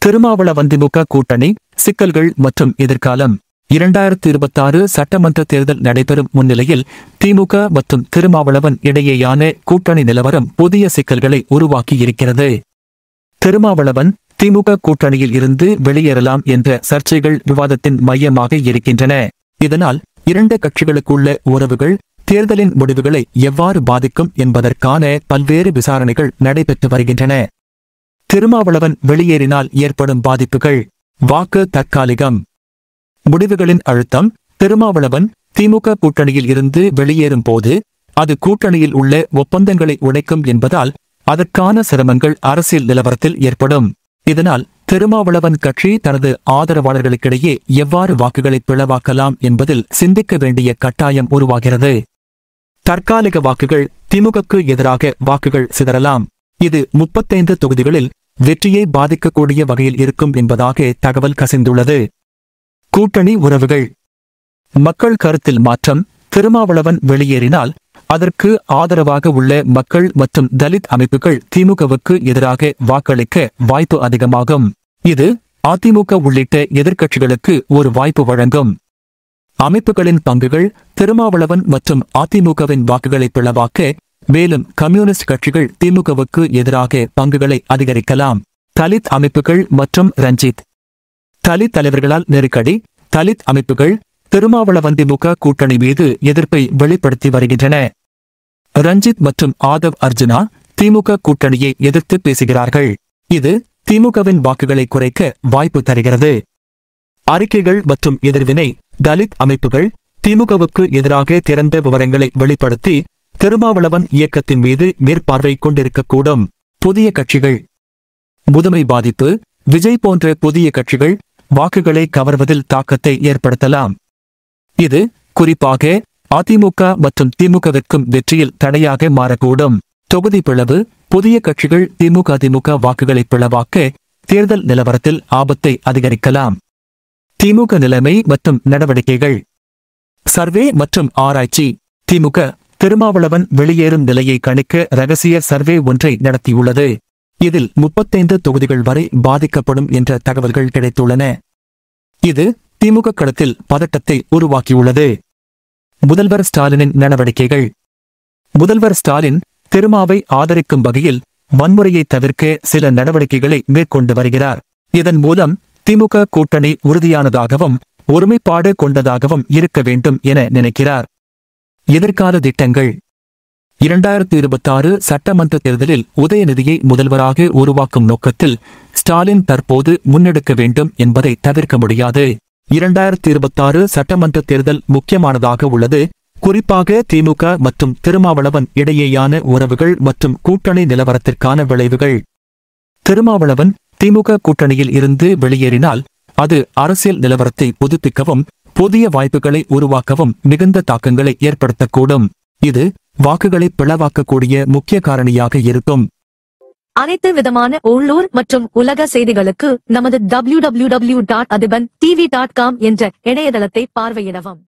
திருமாவளவன் திமுக கூட்டணி சிக்கல்கள் மற்றும் எதிர்காலம் இரண்டாயிரத்தி இருபத்தாறு சட்டமன்ற தேர்தல் நடைபெறும் முன்னிலையில் திமுக மற்றும் திருமாவளவன் இடையேயான கூட்டணி நிலவரம் புதிய சிக்கல்களை உருவாக்கியிருக்கிறது திருமாவளவன் திமுக கூட்டணியில் இருந்து வெளியேறலாம் என்ற சர்ச்சைகள் விவாதத்தின் மையமாக இருக்கின்றன இதனால் இரண்டு கட்சிகளுக்குள்ள உறவுகள் தேர்தலின் முடிவுகளை எவ்வாறு பாதிக்கும் என்பதற்கான பல்வேறு விசாரணைகள் நடைபெற்று வருகின்றன திருமாவளவன் வெளியேறினால் ஏற்படும் பாதிப்புகள் வாக்கு தற்காலிகம் முடிவுகளின் அழுத்தம் திருமாவளவன் திமுக கூட்டணியில் இருந்து வெளியேறும் போது அது கூட்டணியில் உள்ள ஒப்பந்தங்களை உடைக்கும் என்பதால் அதற்கான சிரமங்கள் அரசியல் நிலவரத்தில் ஏற்படும் இதனால் திருமாவளவன் கட்சி தனது ஆதரவாளர்களுக்கிடையே எவ்வாறு வாக்குகளை பிளவாக்கலாம் என்பதில் சிந்திக்க வேண்டிய கட்டாயம் உருவாகிறது தற்காலிக வாக்குகள் திமுகக்கு எதிராக வாக்குகள் சிதறலாம் இது முப்பத்தைந்து தொகுதிகளில் வெற்றியை பாதிக்கக்கூடிய வகையில் இருக்கும் என்பதாக தகவல் கசிந்துள்ளது கூட்டணி உறவுகள் மக்கள் கருத்தில் மாற்றம் திருமாவளவன் வெளியேறினால் அதற்கு ஆதரவாக உள்ள மக்கள் மற்றும் தலித் அமைப்புகள் திமுகவுக்கு எதிராக வாக்களிக்க வாய்ப்பு அதிகமாகும் இது அதிமுக உள்ளிட்ட எதிர்க்கட்சிகளுக்கு ஒரு வாய்ப்பு வழங்கும் அமைப்புகளின் பங்குகள் திருமாவளவன் மற்றும் அதிமுகவின் வாக்குகளை பிளவாக்க மேலும் கம்யூனிஸ்ட் கட்சிகள் திமுகவுக்கு எதிராக பங்குகளை அதிகரிக்கலாம் தலித் அமைப்புகள் மற்றும் ரஞ்சித் தலித் தலைவர்களால் நெருக்கடி தலித் அமைப்புகள் திருமாவளவன் திமுக கூட்டணி மீது எதிர்ப்பை வெளிப்படுத்தி வருகின்றன ரஞ்சித் மற்றும் ஆதவ் அர்ஜுனா திமுக கூட்டணியை எதிர்த்து பேசுகிறார்கள் இது திமுகவின் வாக்குகளை குறைக்க வாய்ப்பு தருகிறது அறிக்கைகள் மற்றும் எதிர்வினை தலித் அமைப்புகள் திமுகவுக்கு எதிராக திறந்த விவரங்களை வெளிப்படுத்தி திருமாவளவன் இயக்கத்தின் மீது மேற்பார்வை கொண்டிருக்கக்கூடும் புதிய கட்சிகள் முதுமை பாதிப்பு விஜய் போன்ற புதிய கட்சிகள் வாக்குகளை கவர்வதில் தாக்கத்தை ஏற்படுத்தலாம் இது குறிப்பாக அதிமுக மற்றும் திமுகவிற்கும் வெற்றியில் தடையாக மாறக்கூடும் தொகுதி பிளவு புதிய கட்சிகள் திமுக அதிமுக வாக்குகளை பிளவாக்க தேர்தல் நிலவரத்தில் ஆபத்தை அதிகரிக்கலாம் திமுக நிலைமை மற்றும் நடவடிக்கைகள் சர்வே மற்றும் ஆராய்ச்சி திமுக திருமாவளவன் வெளியேறும் நிலையை கணிக்க ரகசிய சர்வே ஒன்றை நடத்தியுள்ளது இதில் முப்பத்தைந்து தொகுதிகள் வரை பாதிக்கப்படும் என்ற தகவல்கள் கிடைத்துள்ளன இது திமுக களத்தில் பதட்டத்தை உருவாக்கியுள்ளது முதல்வர் ஸ்டாலினின் நடவடிக்கைகள் முதல்வர் ஸ்டாலின் திருமாவை ஆதரிக்கும் வகையில் வன்முறையை தவிர்க்க சில நடவடிக்கைகளை மேற்கொண்டு வருகிறார் இதன் மூலம் திமுக கூட்டணி உறுதியானதாகவும் ஒருமைப்பாடு கொண்டதாகவும் இருக்க வேண்டும் என நினைக்கிறார் எதிர்கால திட்டங்கள் இரண்டாயிரத்தி இருபத்தாறு சட்டமன்ற தேர்தலில் உதயநிதியை முதல்வராக உருவாக்கும் நோக்கத்தில் ஸ்டாலின் தற்போது முன்னெடுக்க வேண்டும் என்பதை தவிர்க்க முடியாது இரண்டாயிரத்தி இருபத்தாறு சட்டமன்ற தேர்தல் முக்கியமானதாக உள்ளது குறிப்பாக திமுக மற்றும் திருமாவளவன் இடையேயான உறவுகள் மற்றும் கூட்டணி நிலவரத்திற்கான விளைவுகள் திருமாவளவன் திமுக கூட்டணியில் இருந்து வெளியேறினால் அது அரசியல் நிலவரத்தை புதுப்பிக்கவும் புதிய வாய்ப்புகளை உருவாக்கவும் மிகுந்த தாக்கங்களை ஏற்படுத்தக்கூடும் இது வாக்குகளை பிளவாக்கக்கூடிய முக்கிய காரணியாக இருக்கும் அனைத்து விதமான உள்ளூர் மற்றும் உலக செய்திகளுக்கு நமது www.adiban tv.com என்ற இணையதளத்தை பார்வையிடவும்